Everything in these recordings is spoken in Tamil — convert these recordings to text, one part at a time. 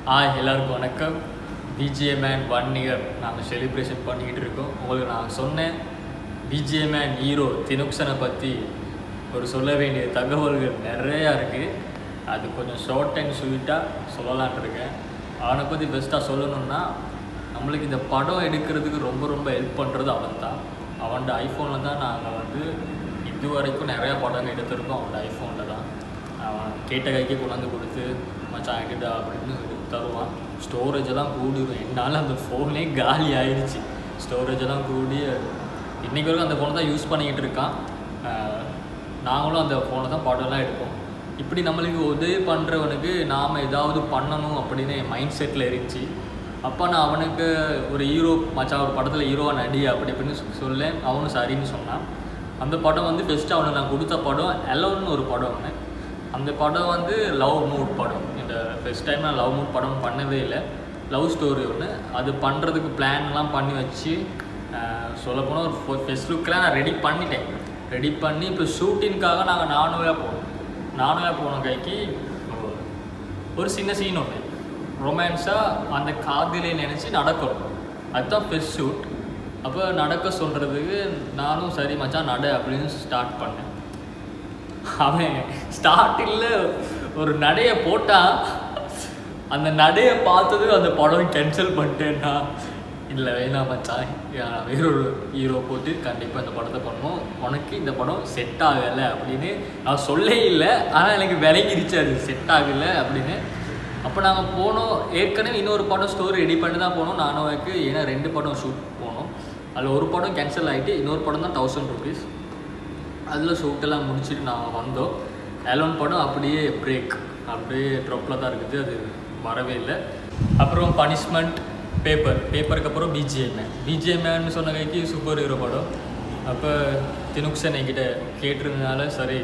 ஹாய் எல்லாருக்கும் வணக்கம் பிஜிஏ மேன் ஒன் இயர் நாங்கள் செலிப்ரேஷன் பண்ணிக்கிட்டு இருக்கோம் உங்களுக்கு நான் சொன்னேன் பிஜிஏ மேன் ஹீரோ தினுக்சனை பற்றி ஒரு சொல்ல வேண்டிய தகவல்கள் நிறையா இருக்குது அது கொஞ்சம் ஷார்ட் அண்ட் ஸ்வீட்டாக சொல்லலான்ட்டு இருக்கேன் அவனை பற்றி பெஸ்ட்டாக சொல்லணும்னா நம்மளுக்கு இந்த படம் எடுக்கிறதுக்கு ரொம்ப ரொம்ப ஹெல்ப் பண்ணுறது அவன் தான் அவன்ட ஐஃபோனில் தான் நாங்கள் வந்து இது வரைக்கும் நிறையா படங்கள் எடுத்திருக்கோம் அவனோட ஐஃபோனில் தான் அவன் கேட்ட கைக்கே கொண்டாந்து கொடுத்து மச்சான் எங்கிட்டா அப்படின்னு தருவான் ஸ்டோரேஜ் எல்லாம் கூடிடும் என்னால் அந்த ஃபோனே காலி ஆயிடுச்சு ஸ்டோரேஜ் எல்லாம் கூடி இன்றைக்கி வரைக்கும் அந்த ஃபோனை தான் யூஸ் பண்ணிக்கிட்டு இருக்கான் ஆஹ் நாங்களும் அந்த ஃபோனை தான் படம்லாம் எடுப்போம் இப்படி நம்மளுக்கு உதவி பண்ணுறவனுக்கு நாம் ஏதாவது பண்ணணும் அப்படின்னு என் மைண்ட் செட்டில் இருந்துச்சு அப்போ நான் அவனுக்கு ஒரு ஹீரோ மச்சான் ஒரு படத்தில் ஹீரோவா நடி அப்படி இப்படின்னு சொ- சொல்லேன் அவனும் சரின்னு சொன்னான் அந்த படம் வந்து பெஸ்ட்டு அவனுக்கு நான் கொடுத்த படம் எலோன்னு ஒரு படம் ஒன்று அந்த படம் வந்து லவ் மூட் படம் இந்த ஃபஸ்ட் டைம் நான் லவ் மூட் படம் பண்ணவே இல்லை லவ் ஸ்டோரி ஒன்று அது பண்ணுறதுக்கு பிளான்லாம் பண்ணி வச்சு சொல்லப்போனால் ஒரு ஃபெஸ்ட் லுக்கெலாம் நான் ரெடி பண்ணிட்டேன் ரெடி பண்ணி இப்போ ஷூட்டிங்காக நாங்கள் நானூறுவா போனோம் நானூறுவா போன கைக்கு ஒரு சின்ன சீன் ஒன்று ரொமான்ஸாக அந்த காதலை நினச்சி நடக்கணும் அதுதான் ஃபெஸ்ட் ஷூட் அப்போ நடக்க சொல்கிறதுக்கு நானும் சரி மச்சான் நட அப்படின்னு ஸ்டார்ட் பண்ணேன் அவன் ஸ்டார்டிங்கில் ஒரு நடையை போட்டால் அந்த நடையை பார்த்தது அந்த படம் கேன்சல் பண்ணிட்டேன்னா இல்லை வேணாம் மச்சான் யா- வேறொரு ஹீரோ போட்டு கண்டிப்பாக இந்த படத்தை பண்ணுவோம் உனக்கு இந்த படம் செட் ஆகலை அப்படின்னு நான் சொல்லே இல்லை ஆனால் எனக்கு விளங்கிருச்சு அது செட் ஆகலை அப்படின்னு அப்போ நாங்கள் போனோம் ஏற்கனவே இன்னொரு படம் ஸ்டோரி ரெடி பண்ணி தான் போனோம் நானும் எனக்கு ஏன்னா ரெண்டு படம் ஷூட் போனோம் அதில் ஒரு படம் கேன்சல் ஆகிட்டு இன்னொரு படம் தான் தௌசண்ட் ருபீஸ் அதில் ஷூட்டெல்லாம் முடிச்சுட்டு நாங்கள் வந்தோம் எலோன் படம் அப்படியே பிரேக் அப்படியே ட்ரப்பில் தான் இருக்குது அது வரவே இல்லை அப்புறம் பனிஷ்மெண்ட் பேப்பர் பேப்பருக்கு அப்புறம் பிஜிஎம் மேன் பிஜிஎம் மேன் சொன்ன கைக்கு சூப்பர் ஹீரோ படம் அப்போ தினுக்சன் என்கிட்ட கேட்டிருந்தனால சரி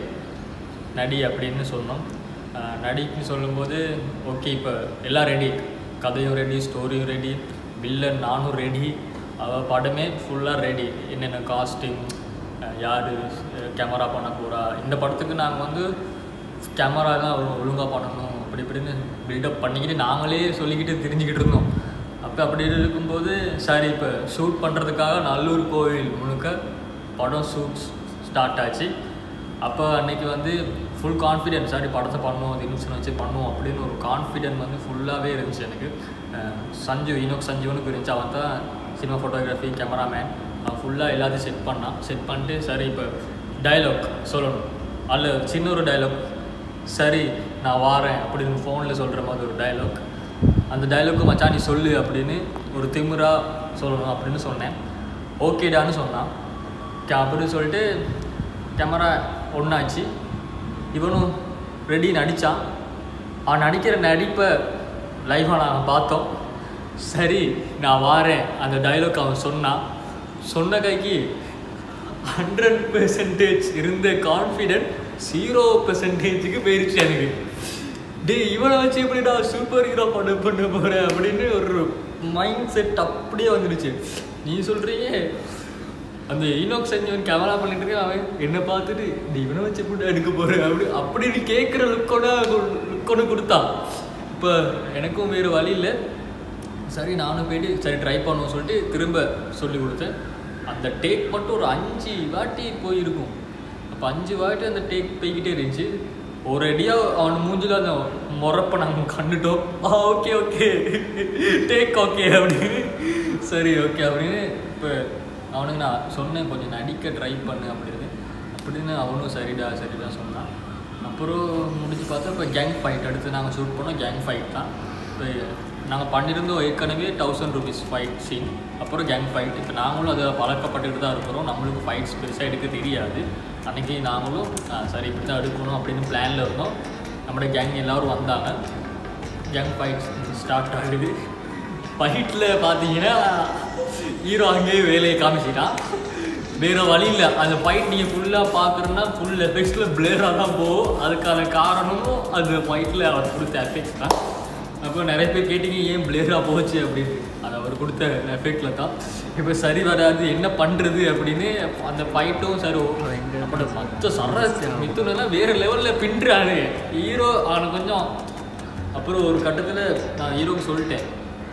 நடி அப்படின்னு சொன்னோம் ஆஹ் நடின்னு சொல்லும்போது ஓகே இப்போ எல்லாம் ரெடி கதையும் ரெடி ஸ்டோரியும் ரெடி வில்லன் நானும் ரெடி அவள் படமே ஃபுல்லாக ரெடி என்னென்ன காஸ்டியூம் யார் கேமரா பண்ண போகிறா இந்த படத்துக்கு நாங்கள் வந்து கேமரா தான் ஒழுங்காக பண்ணணும் அப்படி இப்படின்னு பில்டப் பண்ணிக்கிட்டு நாங்களே சொல்லிக்கிட்டு தெரிஞ்சுக்கிட்டு இருந்தோம் அப்போ அப்படி இருக்கும்போது சரி இப்போ ஷூட் பண்ணுறதுக்காக நல்லூர் கோவில் முழுக்க படம் ஷூட் ஸ்டார்ட் ஆச்சு அப்போ அன்னைக்கு வந்து ஃபுல் கான்ஃபிடென்ஸ் சாரி படத்தை பண்ணுவோம் தினுசன் வச்சு பண்ணுவோம் அப்படின்னு ஒரு கான்ஃபிடென்ட் வந்து ஃபுல்லாகவே இருந்துச்சு எனக்கு அஹ் சஞ்சு இனோக் சஞ்சுவனுக்கு இருந்துச்சு அவன் தான் சினிமா ஃபோட்டோகிராஃபி கேமராமேன் அவன் ஃபுல்லாக எல்லாத்தையும் செட் பண்ணான் செட் பண்ணிட்டு சரி இப்போ டயலாக் சொல்லணும் அதில் சின்ன ஒரு டயலாக் சரி நான் வாரேன் அப்படின்னு ஃபோனில் சொல்கிற மாதிரி ஒரு டயலாக் அந்த டயலாக்கு மச்சான் நீ சொல்லு அப்படின்னு ஒரு திமிரா சொல்லணும் அப்படின்னு சொன்னேன் ஓகேடான்னு சொன்னான் கே- அப்படின்னு சொல்லிட்டு கேமரா ஒன்றாச்சு இவனும் ரெடி நடித்தான் அவன் நடிக்கிற நடிப்பை லைவாக நாங்கள் பார்த்தோம் சரி நான் வாரேன் அந்த டைலாக் அவன் சொன்னான் சொன்ன கைக்கு ஹண்ட்ரட் பெர்சன்டேஜ் இருந்த கான்ஃபிடென்ட் ஜீரோ பெர்சன்டேஜுக்கு போயிருச்சு எனக்கு டேய் இவனை வச்சு எப்படிடா சூப்பர் ஹீரோ படம் பண்ண போகிறேன் அப்படின்னு ஒரு மைண்ட் செட் அப்படியே வந்துடுச்சு நீ சொல்கிறீங்க அந்த ஈனோக் செஞ்சவன் கேமரா பண்ணிட்டு இருக்கான் அவன் என்னை பார்த்துட்டு நீ இவனை வச்சு எப்படி எடுக்க போகிறேன் அப்படி அப்படின்னு கேட்குற லுக்கோட லுக்கோட கொடுத்தான் இப்போ எனக்கும் வேறு வழி இல்லை சரி நானும் போயிட்டு சரி ட்ரை பண்ணுவோம் சொல்லிட்டு திரும்ப சொல்லி கொடுத்தேன் அந்த டேக் மட்டும் ஒரு அஞ்சு வாட்டி போயிருக்கும் அப்போ அஞ்சு வாட்டி அந்த டேக் போய்கிட்டே இருந்துச்சு ஒரு அடியாக அவன் மூஞ்சில அந்த முறப்ப நாங்கள் கண்டுட்டோம் ஆ ஓகே ஓகே டேக் ஓகே அப்படின்னு சரி ஓகே அப்படின்னு இப்போ அவனுக்கு நான் சொன்னேன் கொஞ்சம் நடிக்க ட்ரை பண்ணு அப்படின்னு அப்படின்னு அவனும் சரிடா சரிடா சொன்னான் அப்புறம் முடிஞ்சு பார்த்தா இப்போ கேங் ஃபைட் அடுத்து நாங்கள் ஷூட் பண்ணோம் கேங் ஃபைட் தான் இப்போ நாங்கள் பண்ணியிருந்தோம் ஏற்கனவே தௌசண்ட் ருபீஸ் ஃபைட் சீன் அப்புறம் கேங் ஃபைட் இப்போ நாங்களும் அதை பழக்கப்பட்டுட்டு தான் இருக்கிறோம் நம்மளுக்கு ஃபைட்ஸ் பெருசாக எடுக்க தெரியாது அன்றைக்கி நாங்களும் ஆ, சரி இப்படி தான் எடுக்கணும் அப்படின்னு பிளானில் இருந்தோம் நம்மளோட கேங் எல்லோரும் வந்தாங்க கேங் ஃபைட்ஸ் ஸ்டார்ட் ஆகுது ஃபைட்டில் பார்த்தீங்கன்னா ஹீரோ அங்கேயே வேலையை காமிச்சிட்டான் வேறு வழி இல்லை அந்த ஃபைட் நீங்கள் ஃபுல்லாக பார்க்குறோன்னா ஃபுல் எஃபெக்ட்ஸில் பிளேராக தான் போகும் அதுக்கான காரணமும் அந்த ஃபைட்டில் அவர் கொடுத்த எஃபெக்ட்ஸ் தான் அப்போ நிறைய பேர் கேட்டீங்க ஏன் பிளேராக போச்சு அப்படின்னு அது அவர் கொடுத்த எஃபெக்டில் தான் இப்போ சரி வராது என்ன பண்ணுறது அப்படின்னு அந்த ஃபைட்டும் சரி அப்படி மற்ற சர மித்துனெல்லாம் வேறு லெவலில் பின்னுறாரு ஹீரோ அவனை கொஞ்சம் அப்புறம் ஒரு கட்டத்தில் நான் ஹீரோக்கு சொல்லிட்டேன்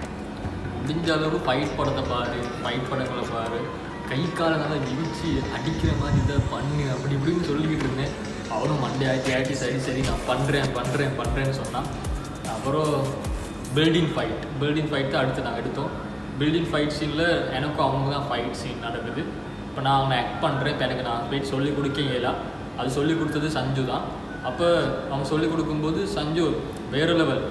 முடிஞ்ச அளவுக்கு ஃபைட் படத்தை பாரு ஃபைட் படங்களை பாரு கை காலை நல்லா இடிச்சு அடிக்கிற மாதிரி இதை பண்ணு அப்படி இப்படின்னு சொல்லிக்கிட்டு இருந்தேன் அவனும் மண்டே ஆட்டி ஆட்டி சரி சரி நான் பண்ணுறேன் பண்ணுறேன் பண்ணுறேன்னு சொன்னான் அப்புறம் பில்டிங் ஃபைட் பில்டிங் ஃபைட் தான் அடுத்து நாங்கள் எடுத்தோம் பில்டிங் ஃபைட் சீனில் எனக்கும் அவங்க தான் ஃபைட் சீன் நடக்குது இப்போ நான் அவனை ஆக்ட் பண்ணுறேன் இப்போ எனக்கு நான் போயிட்டு சொல்லி கொடுக்க இயலா அது சொல்லி கொடுத்தது சஞ்சு தான் அப்போ அவன் சொல்லி கொடுக்கும்போது சஞ்சு வேறு லெவல்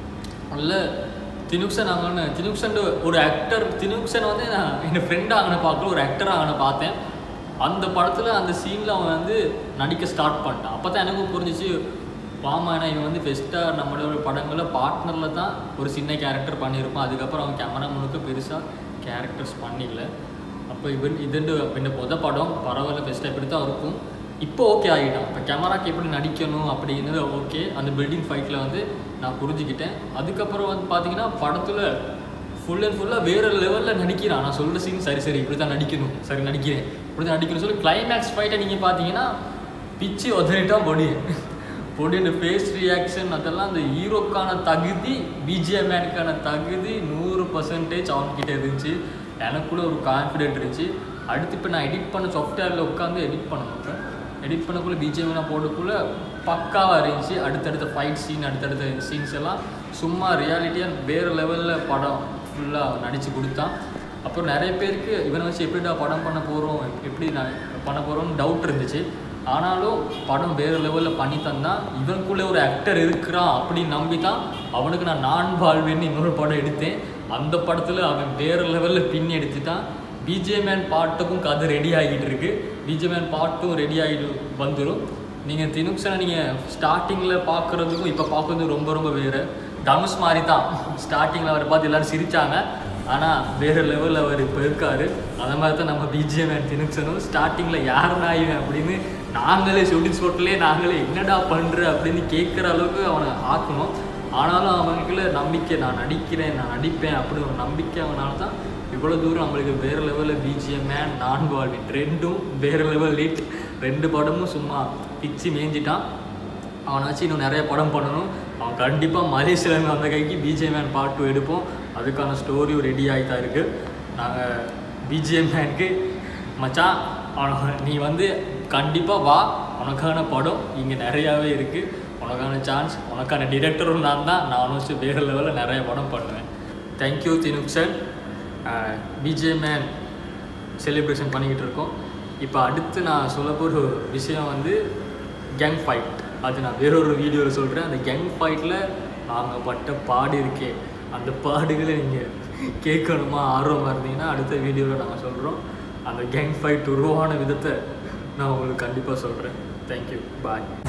அல்ல தினுக்சன் ஆகணும்னு தினுக்சன் ஒரு ஆக்டர் தினுக்சன் வந்து நான் என் ஃப்ரெண்டாக அவனை பார்க்கல ஒரு ஆக்டராக அவனை பார்த்தேன் அந்த படத்தில் அந்த சீனில் அவன் வந்து நடிக்க ஸ்டார்ட் பண்ணிட்டான் அப்போ தான் எனக்கும் புரிஞ்சிச்சு பாமா ஏன்னா இவன் வந்து பெஸ்ட்டாக நம்மளோட படங்களில் பார்ட்னரில் தான் ஒரு சின்ன கேரக்டர் பண்ணியிருப்பான் அதுக்கப்புறம் அவன் கேமரா முழுக்க பெருசாக கேரக்டர்ஸ் பண்ணிக்கல அப்போ இவன் இதுண்டு இந்த மொத படம் பரவாயில்ல பெஸ்ட்டாக இப்படி தான் இருக்கும் இப்போ ஓகே ஆகிட்டான் இப்போ கேமராக்கு எப்படி நடிக்கணும் அப்படிங்கிறது ஓகே அந்த பில்டிங் ஃபைட்டில் வந்து நான் புரிஞ்சுக்கிட்டேன் அதுக்கப்புறம் வந்து பார்த்தீங்கன்னா படத்தில் ஃபுல் அண்ட் ஃபுல்லாக வேறு லெவலில் நடிக்கிறான் நான் சொல்கிற சீன் சரி சரி இப்படி தான் நடிக்கணும் சரி நடிக்கிறேன் இப்படி தான் நடிக்கணும் சொல்லி கிளைமேக்ஸ் ஃபைட்டை நீங்கள் பார்த்தீங்கன்னா பிச்சு உதறிட்டா பொடி பொடியோட ஃபேஸ் ரியாக்ஷன் அதெல்லாம் அந்த ஹீரோக்கான தகுதி பிஜிஎம் மேனுக்கான தகுதி நூறு பர்சன்டேஜ் அவன்கிட்ட இருந்துச்சு எனக்குள்ள ஒரு கான்ஃபிடென்ட் இருந்துச்சு அடுத்து இப்போ நான் எடிட் பண்ண சாஃப்ட்வேரில் உட்காந்து எடிட் பண்ணணும் எடிட் பண்ணக்குள்ளே பிஜிஎம் நான் போடக்குள்ள பக்காவாக இருந்துச்சு அடுத்தடுத்த ஃபைட் சீன் அடுத்தடுத்த சீன்ஸ் எல்லாம் சும்மா ரியாலிட்டியாக வேறு லெவலில் படம் ஃபுல்லாக நடித்து கொடுத்தான் அப்புறம் நிறைய பேருக்கு இவனை வச்சு எப்படிடா படம் பண்ண போகிறோம் எப்படி நான் பண்ண போகிறோம்னு டவுட் இருந்துச்சு ஆனாலும் படம் வேறு லெவலில் பண்ணி தந்தான் இவனுக்குள்ளே ஒரு ஆக்டர் இருக்கிறான் அப்படின்னு நம்பி தான் அவனுக்கு நான் நான் வாழ்வேன்னு இன்னொரு படம் எடுத்தேன் அந்த படத்தில் அவன் வேறு லெவலில் பின் எடுத்துட்டான் பிஜேமேன் பாட்டுக்கும் கதை ரெடி ஆகிட்டு இருக்கு பிஜேமேன் பாட்டும் ரெடி ஆகிட்டு வந்துடும் நீங்கள் தினுக்சனை நீங்கள் ஸ்டார்டிங்கில் பார்க்குறதுக்கும் இப்போ பார்க்குறதுக்கும் ரொம்ப ரொம்ப வேறு தனுஷ் மாதிரி தான் ஸ்டார்டிங்கில் அவரை பார்த்து எல்லாரும் சிரித்தாங்க ஆனால் வேறு லெவலில் அவர் இப்போ இருக்காரு அந்த மாதிரி தான் நம்ம பிஜிஎம் தினுக்சனும் ஸ்டார்டிங்கில் யார் நாயுவேன் அப்படின்னு நாங்களே ஷூட்டிங் ஸ்பாட்லேயே நாங்களே என்னடா பண்ணுற அப்படின்னு கேட்குற அளவுக்கு அவனை ஆக்கணும் ஆனாலும் அவனுக்குள்ள நம்பிக்கை நான் நடிக்கிறேன் நான் நடிப்பேன் அப்படி ஒரு நம்பிக்கை அவனால தான் இவ்வளோ தூரம் நம்மளுக்கு வேறு லெவலில் பிஜிஎம் மேன் நான் வாழ்வின் ரெண்டும் வேறு லெவல் லிட் ரெண்டு படமும் சும்மா பிச்சு மேய்ஞ்சிட்டான் அவனாச்சும் இன்னும் நிறைய படம் பண்ணணும் அவன் கண்டிப்பாக மலேசியாவில் அந்த கைக்கு பிஜிஎம் மேன் பார்ட் டூ எடுப்போம் அதுக்கான ஸ்டோரியும் ரெடி ஆகி தான் இருக்குது நாங்கள் பிஜிஎம் மேனுக்கு மச்சான் அவன நீ வந்து கண்டிப்பாக வா உனக்கான படம் இங்கே நிறையாவே இருக்குது உனக்கான சான்ஸ் உனக்கான டிரெக்டரும் நான் தான் நானும் வச்சு வேறு லெவலில் நிறைய படம் பண்ணுவேன் thank you Dinukshan BGM man celebration பண்ணிக்கிட்டு இருக்கோம் இப்போ அடுத்து நான் சொல்ல போகிற ஒரு விஷயம் வந்து கேங் ஃபைட் அது நான் வேறொரு வீடியோவில் சொல்கிறேன் அந்த கேங் ஃபைட்டில் நாங்கள் பட்ட பாடு இருக்கே அந்த பாடுகளை நீங்கள் கேட்கணுமா ஆர்வமாக இருந்தீங்கன்னா அடுத்த வீடியோவில் நாங்கள் சொல்கிறோம் அந்த கேங் ஃபைட் உருவான விதத்தை நான் உங்களுக்கு கண்டிப்பாக சொல்கிறேன் தேங்க்யூ பாய்